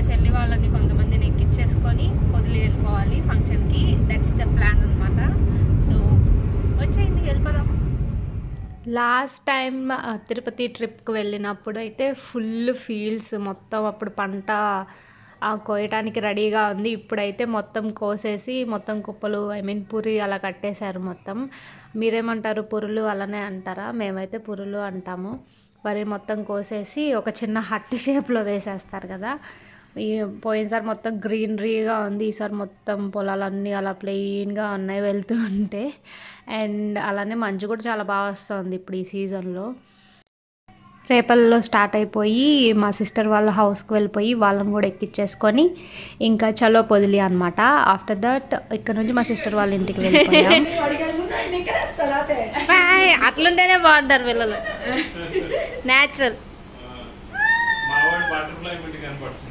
చెల్లి వాళ్ళని కొంతమందిని ఎక్కించేసుకొని వదిలి వెళ్ళిపోవాలి ఫంక్షన్కి దట్స్ ద ప్లాన్ అనమాట సో వచ్చేయండి వెళ్ళిపోదాం లాస్ట్ టైం తిరుపతి ట్రిప్కి వెళ్ళినప్పుడు అయితే ఫుల్ ఫీల్డ్స్ మొత్తం అప్పుడు పంట ఆ, కోయటానికి రెడీగా ఉంది ఇప్పుడైతే మొత్తం కోసేసి మొత్తం కుప్పలు ఐ మీన్ పురి అలా కట్టేశారు మొత్తం మీరేమంటారు పురులు అలానే అంటారా మేమైతే పురులు అంటాము వరి మొత్తం కోసేసి ఒక చిన్న హట్ షేప్లో వేసేస్తారు కదా ఈ పోయినసారి మొత్తం గ్రీనరీగా ఉంది ఈసారి మొత్తం పొలాలన్నీ అలా ప్లెయిన్గా ఉన్నాయి వెళ్తూ ఉంటే అండ్ అలానే మంచు కూడా చాలా బాగా వస్తుంది ఇప్పుడు ఈ సీజన్లో రేపల్లో స్టార్ట్ అయిపోయి మా సిస్టర్ వాళ్ళ హౌస్కి వెళ్ళిపోయి వాళ్ళని కూడా ఎక్కించేసుకొని ఇంకా చలో పొదిలి అనమాట ఆఫ్టర్ దట్ ఇక్కడ నుంచి మా సిస్టర్ వాళ్ళ ఇంటికి వెళ్ళిపోయాం హాయ్, అట్లుంటేనే బాగుంటారు పిల్లలు న్యాచురల్ మా వాడు బటర్ఫ్లై పెట్టి కనపడుతుంది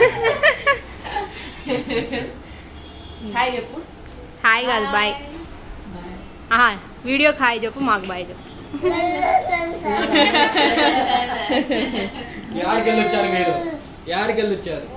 హాయ్ చెప్పు హాయ్ కాదు బాయ్ వీడియోకి హాయ్ చెప్పు మాకు బాయ్ చెప్పు యాడికెళ్ళి వచ్చారు మీరు యాడికెళ్ళి వచ్చారు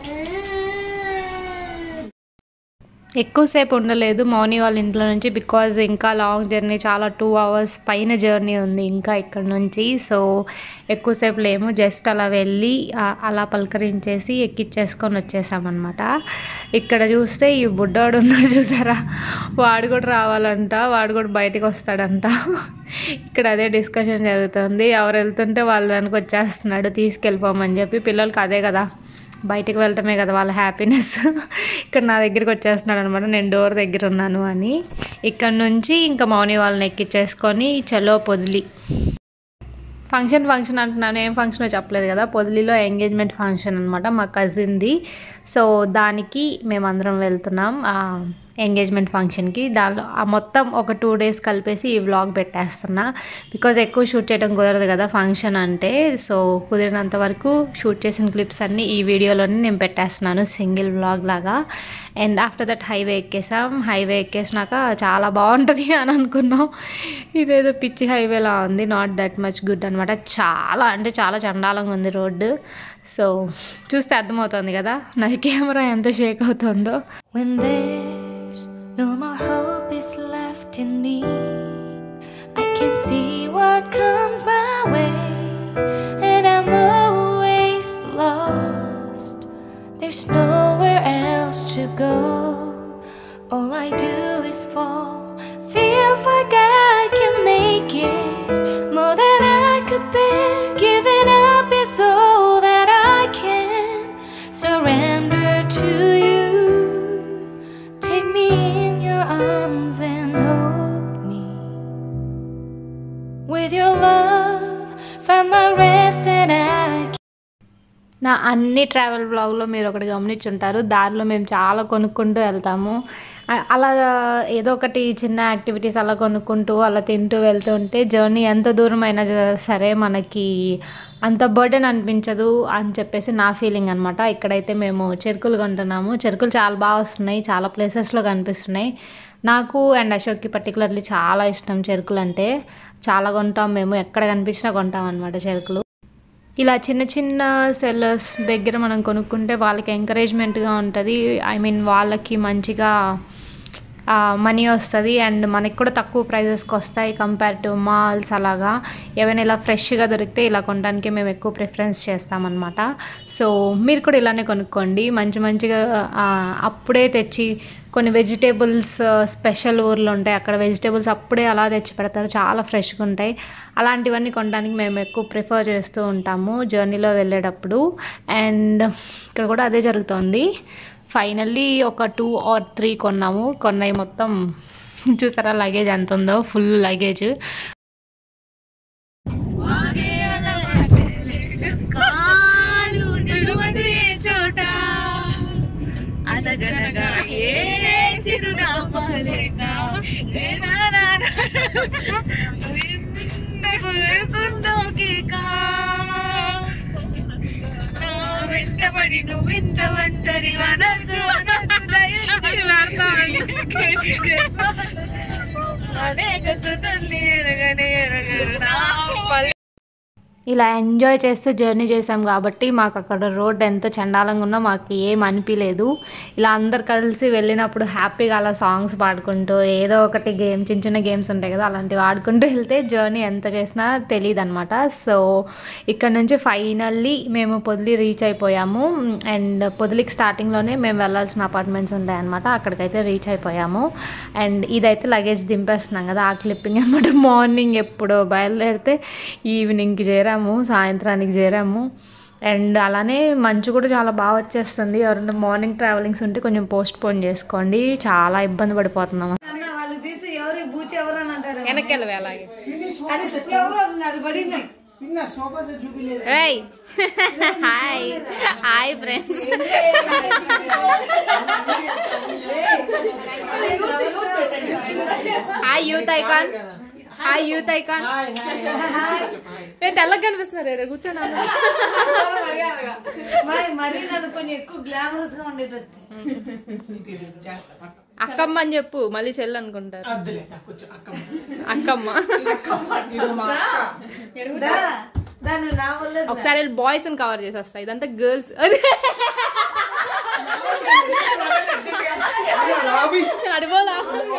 ఎక్కువసేపు ఉండలేదు మౌని వాళ్ళ ఇంట్లో నుంచి బికాజ్ ఇంకా లాంగ్ జర్నీ చాలా టూ అవర్స్ పైన జర్నీ ఉంది ఇంకా ఇక్కడ నుంచి సో ఎక్కువసేపు లేము జస్ట్ అలా వెళ్ళి ఆ, అలా పలకరించేసి ఎక్కిచ్చేసుకొని వచ్చేసామన్నమాట ఇక్కడ చూస్తే ఈ బుడ్డోడు ఉన్నాడు చూసారా వాడు కూడా రావాలంట వాడు కూడా బయటికి వస్తాడంట ఇక్కడ అదే డిస్కషన్ జరుగుతుంది ఎవరు వెళ్తుంటే వాళ్ళ వెనక వచ్చేస్తున్నాడు తీసుకెళ్ళిపోమని చెప్పి పిల్లలకి అదే కదా బయటికి వెళ్ళటమే కదా వాళ్ళ హ్యాపీనెస్ ఇక్కడ నా దగ్గరికి వచ్చేస్తున్నాడు అనమాట నేను డోర్ దగ్గర ఉన్నాను అని ఇక్కడ నుంచి ఇంకా మౌని వాళ్ళని ఎక్కించేసుకొని చలో పొదిలి ఫంక్షన్ ఫంక్షన్ అంటున్నాను ఏం ఫంక్షన్ చెప్పలేదు కదా పొదిలిలో ఎంగేజ్మెంట్ ఫంక్షన్ అనమాట మా కజిన్ది సో దానికి మేమందరం వెళ్తున్నాం ఆ ఎంగేజ్మెంట్ ఫంక్షన్కి దానిలో ఆ మొత్తం ఒక టూ డేస్ కలిపేసి ఈ వ్లాగ్ పెట్టేస్తున్నా బికాజ్ ఎక్కువ షూట్ చేయడం కుదరదు కదా ఫంక్షన్ అంటే సో కుదిరినంత వరకు షూట్ చేసిన క్లిప్స్ అన్నీ ఈ వీడియోలోనే నేను పెట్టేస్తున్నాను సింగిల్ వ్లాగ్ లాగా అండ్ ఆఫ్టర్ దట్ హైవే ఎక్కేసాం హైవే ఎక్కేసినాక చాలా బాగుంటుంది అని అనుకున్నాం ఇదేదో పిచ్చి హైవేలా ఉంది నాట్ దట్ మచ్ గుడ్ అనమాట చాలా అంటే చాలా చండాలంగా ఉంది రోడ్డు సో చూస్తే అర్థమవుతుంది కదా నా కెమెరా ఎంత షేక్ అవుతుందో When there's no more hope is left in me, I can see what comes my way, and I'm always lost. There's nowhere else to go. All I do is fall. Feels like I can make it more than I could bear. Giving up is all that I can surrender to you. Take me in your arms and hold me. With your love, find my rest and I నా అన్ని travel బ్లాగ్లో మీరు ఒకటి గమనించుంటారు దారిలో మేము చాలా కొనుక్కుంటూ వెళ్తాము అ- అలా ఏదో ఒకటి చిన్న యాక్టివిటీస్ అలా కొనుక్కుంటూ అలా తింటూ వెళ్తూ ఉంటే జర్నీ ఎంత దూరం అయినా జ- సరే మనకి అంత బర్డెన్ అనిపించదు అని చెప్పేసి నా ఫీలింగ్ అనమాట ఇక్కడైతే మేము చెరుకులు కొంటున్నాము చెరుకులు చాలా బాగా వస్తున్నాయి చాలా ప్లేసెస్లో కనిపిస్తున్నాయి నాకు అండ్ అశోక్కి పర్టికులర్లీ చాలా ఇష్టం చెరుకులు అంటే చాలా కొంటాం మేము ఎక్కడ కనిపించినా కొంటాం అనమాట చెరుకులు ఇలా చిన్న చిన్న సెల్లర్స్ దగ్గర మనం కొనుక్కుంటే వాళ్ళకి ఎంకరేజ్మెంట్గా ఉంటుంది ఐ మీన్ వాళ్ళకి మంచిగా మనీ వస్తుంది అండ్ మనకి కూడా తక్కువ ప్రైజెస్కి వస్తాయి కంపేర్ టు మాల్స్ అలాగా ఏవైనా ఇలా ఫ్రెష్గా దొరికితే ఇలా కొనడానికి మేము ఎక్కువ ప్రిఫరెన్స్ చేస్తామన్నమాట సో మీరు కూడా ఇలానే కొనుక్కోండి మంచి మంచిగా ఆ, అప్పుడే తెచ్చి కొన్ని వెజిటేబుల్స్ స్పెషల్ ఊర్లు ఉంటాయి అక్కడ వెజిటేబుల్స్ అప్పుడే అలా తెచ్చి పెడతారు చాలా ఫ్రెష్గా ఉంటాయి అలాంటివన్నీ కొనడానికి మేము ఎక్కువ ప్రిఫర్ చేస్తూ ఉంటాము జర్నీలో వెళ్ళేటప్పుడు అండ్ ఇక్కడ కూడా అదే జరుగుతోంది ఫైనల్లీ ఒక టూ ఆర్ త్రీ కొన్నాము కొన్నాయి మొత్తం చూసారా లగేజ్ ఎంత ఉందో ఫుల్ లగేజ్ చోట అనగనగా ఏ చిరునామాలేక వేస్తుందో కేక నా వెంటబడి నువ్వు ఇంత ఒంటరి మనసు మనసు దయించి అనేక సుతుల్ని ఎరగని ఎరగరు నా పల్లె ఇలా ఎంజాయ్ చేస్తూ జర్నీ చేసాం కాబట్టి మాకు అక్కడ రోడ్ ఎంత చండాలంగా ఉన్నా మాకు ఏం అనిపించలేదు ఇలా అందరు కలిసి వెళ్ళినప్పుడు హ్యాపీగా అలా సాంగ్స్ పాడుకుంటూ ఏదో ఒకటి గేమ్ చిన్న చిన్న గేమ్స్ ఉంటాయి కదా అలాంటివి ఆడుకుంటూ వెళ్తే జర్నీ ఎంత చేసినా తెలియదు అనమాట సో ఇక్కడ నుంచి ఫైనల్లీ మేము పొదిలి రీచ్ అయిపోయాము అండ్ పొదిలికి స్టార్టింగ్లోనే మేము వెళ్ళాల్సిన అపార్ట్మెంట్స్ ఉంటాయి అనమాట అక్కడికైతే రీచ్ అయిపోయాము అండ్ ఇదైతే లగేజ్ దింపేస్తున్నాం కదా ఆ క్లిప్పింగ్ అనమాట మార్నింగ్ ఎప్పుడో బయలుదేరితే ఈవినింగ్కి చేరాము సాయంత్రానికి చేరాము అండ్ అలానే మంచు కూడా చాలా బాగా వచ్చేస్తుంది ఎవరైనా మార్నింగ్ ట్రావెలింగ్స్ ఉంటే కొంచెం పోస్ట్ పోన్ చేసుకోండి చాలా ఇబ్బంది పడిపోతున్నాము వాళ్ళు తీసి ఎవరు బూచి ఎవరు అని అంటారు వెనక్కి వెళ్ళవే అలాగే అది ఎవరు వస్తుంది అది పడింది ఏయ్ hi hi friends hi youth icon hi youth icon నేను తెల్లగా కనిపిస్తున్నారు రే కూర్చోండి అందరూ. మరి- మరీ నన్ను కొంచెం ఎక్కువ గ్లామరస్ గా ఉండేటట్టు అక్కమ్మ అని చెప్పు మళ్ళీ చెల్లి అనుకుంటారు అక్కమ్మ దా, దాన్ని నా వల్ల ఒకసారి బాయ్స్ ని కవర్ చేసి వస్తాయి ఇదంతా గర్ల్స్ అడిపోలా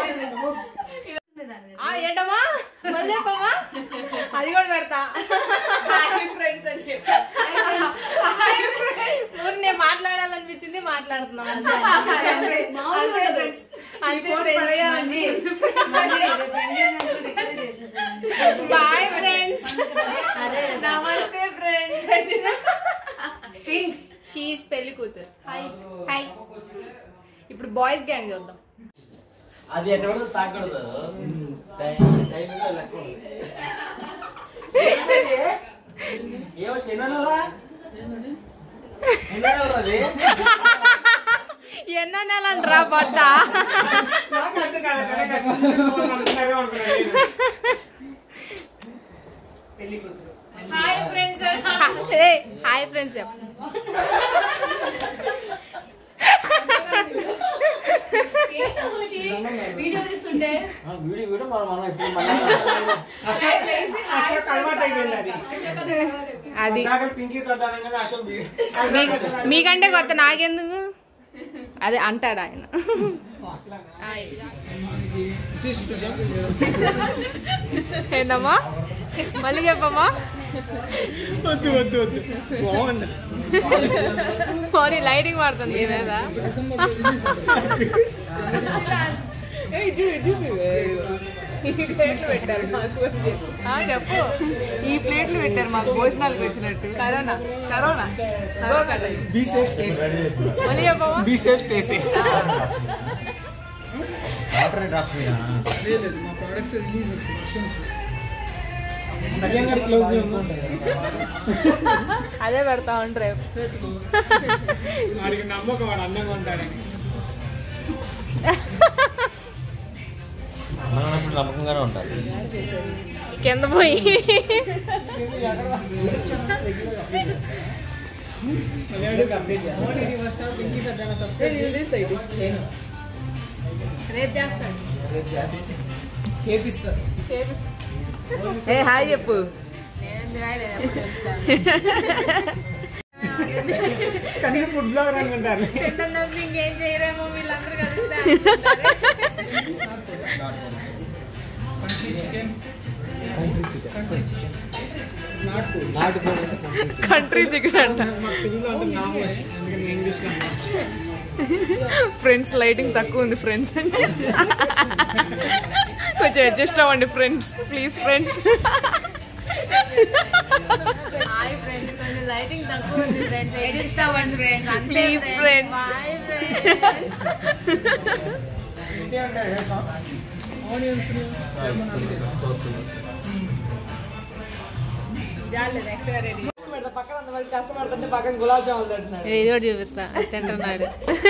ఆ, ఏంటమ్మా మళ్ళీ చెప్పమ్మా అది కూడా పెడతా ఫ్రెండ్స్ అని చెప్పి ఊరు నేను మాట్లాడాలనిపించింది మాట్లాడుతున్నాం అంతే. అంతే బాయ్ ఫ్రెండ్స్ నమస్తే ఫ్రెండ్స్ షీస్ పెళ్లి కూతురు హాయ్ హాయ్ ఇప్పుడు బాయ్స్ గ్యాంగ్ చూద్దాం అది ఎట్లా పడితే తాకూడదు టైం- టైమింగ్ లెక్క ఉంది. ఏమో చిన్నలా అది ఎన్నో నెల అంటారా బట్ట hi friends hi friends video తీస్తుంటే ఆ, వీడియో వీడియో మనం మనం ఇప్పుడు మనం అది పింకీ చూడ్డానికి కదా అశోక్ బి- మీ- మీకంటే కొత్త నాకెందుకు అదే అంటాడు ఆయన ఆ, ఇదిగా. ఏంటమ్మా మళ్ళీ చెప్పమ్మా వద్దు వద్దు వద్దు బాగుంది పోనీ లైటింగ్ పడుతుంది మీ మీద ఏయ్, చూడు, చూడు. ఈ ప్లేట్లు పెట్టారు మాకు అని చెప్పు. ఆ, చెప్పు ఈ ప్లేట్లు పెట్టారు మాకు భోజనాలకు వచ్చినట్టు corona corona corona be safe stays మళ్ళీ చెప్పమ్మా be safe stays water drops మీద కళ్యాణ్ గారి క్లోజ్ అదే పెడతా ఉంటారు వాడికి నమ్మకం వాడు అందంగా ఉంటాడని మనం ఇప్పుడు నమ్మకంగానే ఉంటారు కింద పోయి రేపు చేస్తాడు చేపిస్తారు ఏ హాయ్ చెప్పు కనీసం ఫుడ్ బ్లాగర్ అనుకుంటారు ఇంకేం చేయరేమో వీళ్ళందరూ కలిసి కంట్రీ చికెన్ అంట మాకు తెలుగులో అంటే నామోష్ అందుకని ఇంగ్లీష్ లో ఫ్రెండ్స్ లైటింగ్ తక్కువ ఉంది ఫ్రెండ్స్ కొంచెం అడ్జస్ట్ అవ్వండి friends please friends hi friends కొంచెం లైటింగ్ తక్కువ ఉంది ఫ్రెండ్స్ అడ్జస్ట్ అవ్వండి friends please friends hi friends జాలే నెక్స్ట్ రెడీ పక్కన అంతమంది కష్టపడుతుంటే పక్కన గులాబ్ జాములు తింటున్నాడు ఇది కూడా చూపిస్తా తింటున్నాడు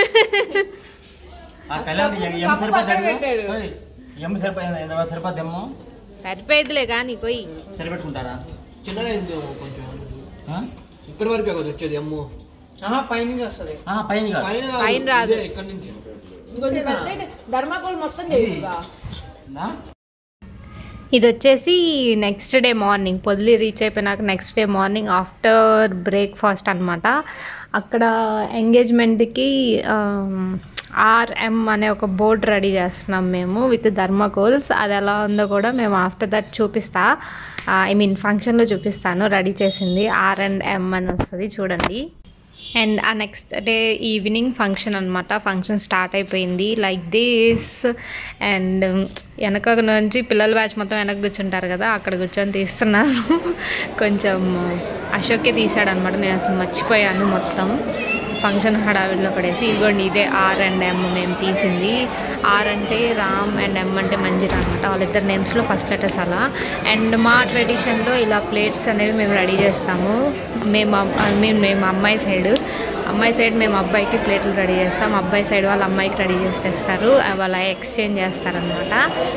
ఆ కళ్యాణ్ ఎం కప్పు పక్కన సరిపోతాడు పెట్టాడు. ఎం సరిపోయింది సరిపోద్దేమో సరిపోయిద్దిలే కానీ కొయ్యి సరిపెట్టుకుంటారా చిన్నగా అయింది కొంచెం ఆ? ఇక్కడి వరకే కదా వచ్చేది అమ్ము పైనుంచి వస్తుంది ఆ, పైన కాదు పైన పైన రాదు. ఇదే ఇక్కడ నుంచి ఇంకొంచెం పెద్ద ధర్మాకోల్ మొత్తం చేయొచ్చుగా నా? ఇది వచ్చేసి next day morning Podili reach అయిపోయినాక next day morning after breakfast అనమాట అక్కడ ఎంగేజ్మెంట్కి ఆర్ఎం అనే ఒక బోర్డ్ రెడీ చేస్తున్నాం మేము విత్ ధర్మకోల్స్ అది ఎలా ఉందో కూడా మేము ఆఫ్టర్ దట్ చూపిస్తా ఐ మీన్ ఫంక్షన్లో చూపిస్తాను రెడీ చేసింది ఆర్ అండ్ ఎం అని వస్తుంది చూడండి అండ్ ఆ నెక్స్ట్ డే ఈవినింగ్ ఫంక్షన్ అనమాట ఫంక్షన్ స్టార్ట్ అయిపోయింది లైక్ దిస్ అండ్ వెనక నుంచి పిల్లల బ్యాచ్ మొత్తం వెనక కూర్చుంటారు కదా అక్కడ కూర్చొని తీస్తున్నారు కొంచెం అశోకే తీసాడు అనమాట నేను అసలు మర్చిపోయాను మొత్తం ఫంక్షన్ హడావిడిలో పడేసి ఇదిగోండి ఇదే ఆర్ అండ్ ఎమ్ మేము తీసింది ఆర్ అంటే రామ్ అండ్ ఎమ్ అంటే మంజిరా అనమాట వాళ్ళిద్దరు నేమ్స్లో ఫస్ట్ లెటర్స్ అలా అండ్ మా ట్రెడిషన్లో ఇలా ప్లేట్స్ అనేవి మేము రెడీ చేస్తాము మేము అమ్- మేము మేము అమ్మాయి సైడ్ అమ్మాయి సైడ్ మేము అబ్బాయికి ప్లేట్లు రెడీ చేస్తాం అబ్బాయి సైడ్ వాళ్ళ అమ్మాయికి రెడీ చేసి తెస్తారు వాళ్ళ ఎక్స్చేంజ్ చేస్తారనమాట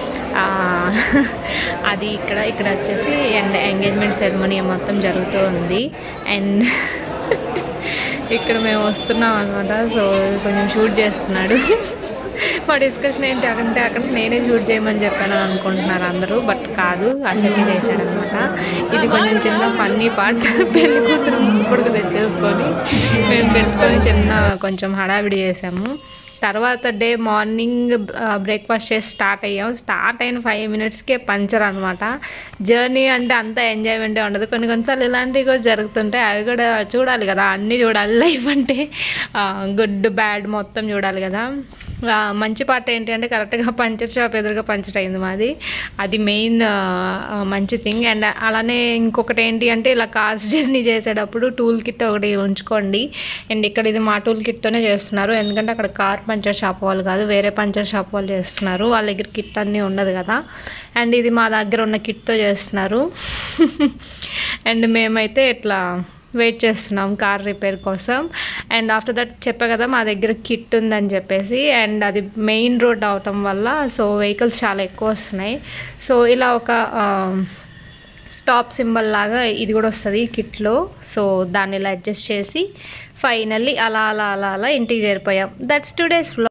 అది ఇక్కడ ఇక్కడ వచ్చేసి అండ్ ఎంగేజ్మెంట్ సెరమనీ మొత్తం జరుగుతూ ఉంది అండ్ ఇక్కడ మేము వస్తున్నాం అనమాట సో కొంచెం షూట్ చేస్తున్నాడు మా డిస్కషన్ ఏంటి అంటే అక్కడ నేనే షూట్ చేయమని చెప్పాను అనుకుంటున్నారు అందరూ బట్ కాదు అసలు చేశాడు అనమాట ఇది కొంచెం చిన్న ఫన్నీ పార్ట్ పెళ్లి కూతురు కొడుకు తెచ్చేసుకొని మేము పెట్టుకొని చిన్న కొంచెం హడావిడి చేసాము తర్వాత డే మార్నింగ్ బ్రేక్ఫాస్ట్ చేసి స్టార్ట్ అయ్యాం స్టార్ట్ అయిన ఫైవ్ మినిట్స్కే పంచర్ అనమాట జర్నీ అంటే అంత ఎంజాయ్మెంటే ఉండదు కొన్ని కొన్నిసార్లు ఇలాంటివి కూడా జరుగుతుంటాయి అవి కూడా చూడాలి కదా అన్నీ చూడాలి లైఫ్ అంటే గుడ్ బ్యాడ్ మొత్తం చూడాలి కదా ఆ, మంచి పార్ట్ ఏంటి అంటే కరెక్ట్గా పంచర్ షాప్ ఎదురుగా పంచర్ అయింది మాది అది మెయిన్ మంచి థింగ్ అండ్ అలానే ఇంకొకటి ఏంటి అంటే ఇలా కార్స్ జర్నీ చేసేటప్పుడు టూల్ కిట్ ఒకటి ఉంచుకోండి అండ్ ఇక్కడ ఇది మా టూల్ కిట్తోనే చేస్తున్నారు ఎందుకంటే అక్కడ కార్ పంచర్ షాప్ వాళ్ళు కాదు వేరే పంచర్ షాప్ వాళ్ళు చేస్తున్నారు వాళ్ళ దగ్గర కిట్ అన్నీ ఉండదు కదా అండ్ ఇది మా దగ్గర ఉన్న కిట్తో చేస్తున్నారు అండ్ మేమైతే ఇట్లా వెయిట్ చేస్తున్నాం కార్ రిపేర్ కోసం అండ్ ఆఫ్టర్ దట్ చెప్పా కదా మా దగ్గర కిట్ ఉందని చెప్పేసి అండ్ అది మెయిన్ రోడ్ అవటం వల్ల సో వెహికల్స్ చాలా ఎక్కువ వస్తున్నాయి సో ఇలా ఒక స్టాప్ సింబల్ లాగా ఇది కూడా వస్తుంది కిట్లో సో దాన్ని ఇలా అడ్జస్ట్ చేసి ఫైనల్లీ అలా అలా అలా అలా ఇంటికి చేరిపోయాం దట్స్ టుడేస్